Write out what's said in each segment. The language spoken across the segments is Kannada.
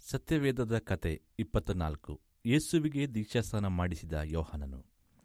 ಸತ್ಯವೇದದ ಕತೆ ಇಪ್ಪತ್ತ ನಾಲ್ಕು ಯೇಸುವಿಗೆ ದೀಕ್ಷಾಸ್ನಾನ ಮಾಡಿಸಿದ ಯೋಹಾನನು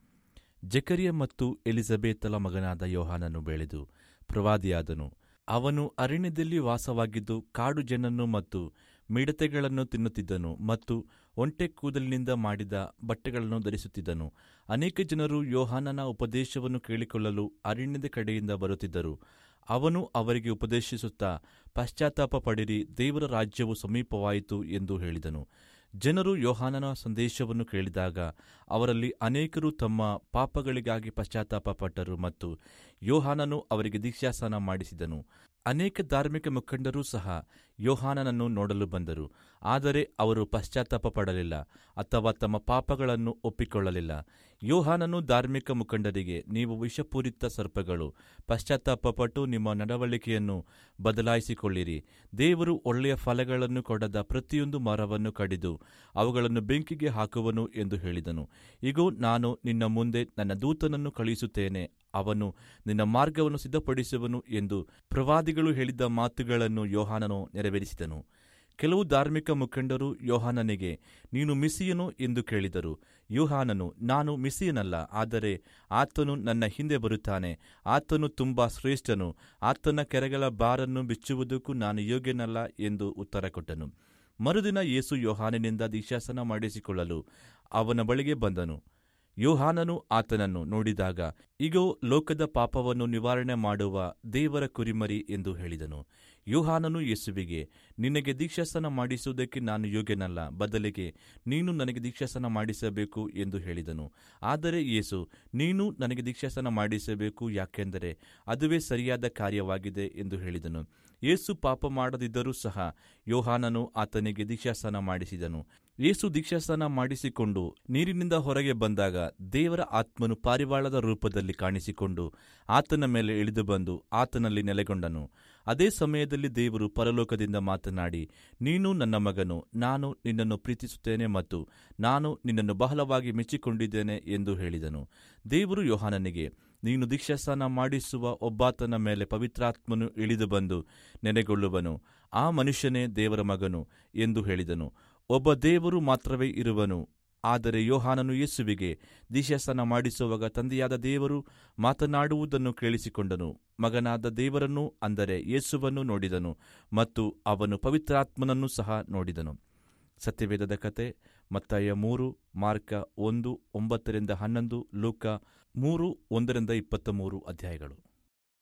ಜಕರಿಯ ಮತ್ತು ಎಲಿಜಬೆತಲ ಮಗನಾದ ಯೋಹಾನನು ಬೆಳೆದು ಪ್ರವಾದಿಯಾದನು ಅವನು ಅರಣ್ಯದಲ್ಲಿ ವಾಸವಾಗಿದ್ದು ಕಾಡು ಜನನ್ನು ಮತ್ತು ಮಿಡತೆಗಳನ್ನು ತಿನ್ನುತ್ತಿದ್ದನು ಮತ್ತು ಒಂಟೆ ಕೂದಲಿನಿಂದ ಮಾಡಿದ ಬಟ್ಟೆಗಳನ್ನು ಧರಿಸುತ್ತಿದ್ದನು ಅನೇಕ ಜನರು ಯೋಹಾನನ ಉಪದೇಶವನ್ನು ಕೇಳಿಕೊಳ್ಳಲು ಅರಣ್ಯದ ಕಡೆಯಿಂದ ಬರುತ್ತಿದ್ದರು ಅವನು ಅವರಿಗೆ ಉಪದೇಶಿಸುತ್ತಾ ಪಶ್ಚಾತ್ತಾಪ ಪಡಿರಿ ದೇವರ ರಾಜ್ಯವು ಸಮೀಪವಾಯಿತು ಎಂದು ಹೇಳಿದನು ಜನರು ಯೋಹಾನನ ಸಂದೇಶವನ್ನು ಕೇಳಿದಾಗ ಅವರಲ್ಲಿ ಅನೇಕರು ತಮ್ಮ ಪಾಪಗಳಿಗಾಗಿ ಪಶ್ಚಾತ್ತಾಪ ಪಟ್ಟರು ಮತ್ತು ಯೋಹಾನನು ಅವರಿಗೆ ದೀಕ್ಷಾಸ್ನಾನ ಮಾಡಿಸಿದನು ಅನೇಕ ಧಾರ್ಮಿಕ ಮುಖಂಡರೂ ಸಹ ಯೋಹಾನನನ್ನು ನೋಡಲು ಬಂದರು ಆದರೆ ಅವರು ಪಶ್ಚಾತ್ತಾಪ ಪಡಲಿಲ್ಲ ಅಥವಾ ತಮ್ಮ ಪಾಪಗಳನ್ನು ಒಪ್ಪಿಕೊಳ್ಳಲಿಲ್ಲ ಯೋಹಾನನು ಧಾರ್ಮಿಕ ಮುಖಂಡರಿಗೆ ನೀವು ವಿಷಪೂರಿತ ಸರ್ಪಗಳು ಪಶ್ಚಾತ್ತಾಪಪಟ್ಟು ನಿಮ್ಮ ನಡವಳಿಕೆಯನ್ನು ಬದಲಾಯಿಸಿಕೊಳ್ಳಿರಿ ದೇವರು ಒಳ್ಳೆಯ ಫಲಗಳನ್ನು ಕೊಡದ ಪ್ರತಿಯೊಂದು ಮರವನ್ನು ಕಡಿದು ಅವುಗಳನ್ನು ಬೆಂಕಿಗೆ ಹಾಕುವನು ಎಂದು ಹೇಳಿದನು ಇಗೋ ನಾನು ನಿನ್ನ ಮುಂದೆ ನನ್ನ ದೂತನನ್ನು ಕಳುಹಿಸುತ್ತೇನೆ ಅವನು ನಿನ್ನ ಮಾರ್ಗವನ್ನು ಸಿದ್ಧಪಡಿಸುವನು ಎಂದು ಪ್ರವಾದಿಗಳು ಹೇಳಿದ್ದ ಮಾತುಗಳನ್ನು ಯೋಹಾನನು ನೆರವೇರಿಸಿದನು ಕೆಲವು ಧಾರ್ಮಿಕ ಮುಖಂಡರು ಯೋಹಾನನಿಗೆ ನೀನು ಮಿಸಿಯನು ಎಂದು ಕೇಳಿದರು ಯೋಹಾನನು ನಾನು ಮಿಸಿಯನಲ್ಲ ಆದರೆ ಆತನು ನನ್ನ ಹಿಂದೆ ಬರುತ್ತಾನೆ ಆತನು ತುಂಬಾ ಶ್ರೇಷ್ಠನು ಆತನ ಕೆರೆಗಳ ಬಾರನ್ನು ಬಿಚ್ಚುವುದಕ್ಕೂ ನಾನು ಯೋಗ್ಯನಲ್ಲ ಎಂದು ಉತ್ತರ ಕೊಟ್ಟನು ಮರುದಿನ ಯೇಸು ಯೋಹಾನನಿಂದ ದೀಶಾಸನ ಮಾಡಿಸಿಕೊಳ್ಳಲು ಅವನ ಬಳಿಗೆ ಬಂದನು ಯೋಹಾನನು ಆತನನ್ನು ನೋಡಿದಾಗ ಇಗೋ ಲೋಕದ ಪಾಪವನ್ನು ನಿವಾರಣೆ ಮಾಡುವ ದೇವರ ಕುರಿಮರಿ ಎಂದು ಹೇಳಿದನು ಯೋಹಾನನು ಯೇಸುವಿಗೆ ನಿನಗೆ ದೀಕ್ಷಾಸನ ಮಾಡಿಸುವುದಕ್ಕೆ ನಾನು ಯೋಗ್ಯನಲ್ಲ ಬದಲಿಗೆ ನೀನು ನನಗೆ ದೀಕ್ಷಾಸನ ಮಾಡಿಸಬೇಕು ಎಂದು ಹೇಳಿದನು ಆದರೆ ಯೇಸು ನೀನು ನನಗೆ ದೀಕ್ಷಾಸನ ಮಾಡಿಸಬೇಕು ಯಾಕೆಂದರೆ ಅದುವೇ ಸರಿಯಾದ ಕಾರ್ಯವಾಗಿದೆ ಎಂದು ಹೇಳಿದನು ಯೇಸು ಪಾಪ ಮಾಡದಿದ್ದರೂ ಸಹ ಯೋಹಾನನು ಆತನಿಗೆ ದೀಕ್ಷಾಸನ ಮಾಡಿಸಿದನು ಯೇಸು ದೀಕ್ಷಾಸ್ನಾನ ಮಾಡಿಸಿಕೊಂಡು ನೀರಿನಿಂದ ಹೊರಗೆ ಬಂದಾಗ ದೇವರ ಆತ್ಮನು ಪಾರಿವಾಳದ ರೂಪದಲ್ಲಿ ಕಾಣಿಸಿಕೊಂಡು ಆತನ ಮೇಲೆ ಇಳಿದು ಬಂದು ಆತನಲ್ಲಿ ನೆಲೆಗೊಂಡನು ಅದೇ ಸಮಯದಲ್ಲಿ ದೇವರು ಪರಲೋಕದಿಂದ ಮಾತನಾಡಿ ನೀನು ನನ್ನ ಮಗನು ನಾನು ನಿನ್ನನ್ನು ಪ್ರೀತಿಸುತ್ತೇನೆ ಮತ್ತು ನಾನು ನಿನ್ನನ್ನು ಬಹಳವಾಗಿ ಮೆಚ್ಚಿಕೊಂಡಿದ್ದೇನೆ ಎಂದು ಹೇಳಿದನು ದೇವರು ಯೋಹಾನನಿಗೆ ನೀನು ದೀಕ್ಷಾಸ್ನಾನ ಮಾಡಿಸುವ ಒಬ್ಬಾತನ ಮೇಲೆ ಪವಿತ್ರಾತ್ಮನು ಇಳಿದು ಬಂದು ನೆನೆಗೊಳ್ಳುವನು ಆ ಮನುಷ್ಯನೇ ದೇವರ ಮಗನು ಎಂದು ಹೇಳಿದನು ಒಬ್ಬ ದೇವರು ಮಾತ್ರವೇ ಇರುವನು ಆದರೆ ಯೋಹಾನನು ಯೇಸುವಿಗೆ ದೀಶಾಸನ ಮಾಡಿಸುವಾಗ ತಂದೆಯಾದ ದೇವರು ಮಾತನಾಡುವುದನ್ನು ಕೇಳಿಸಿಕೊಂಡನು ಮಗನಾದ ದೇವರನ್ನು ಅಂದರೆ ಯೇಸುವನ್ನು ನೋಡಿದನು ಮತ್ತು ಅವನು ಪವಿತ್ರಾತ್ಮನನ್ನು ಸಹ ನೋಡಿದನು ಸತ್ಯವೇದದ ಕತೆ ಮತ್ತಾಯ ಮೂರು ಮಾರ್ಕ ಒಂದು ಒಂಬತ್ತರಿಂದ ಹನ್ನೊಂದು ಲೂಕ ಮೂರು ಒಂದರಿಂದ ಇಪ್ಪತ್ತ ಮೂರು ಅಧ್ಯಾಯಗಳು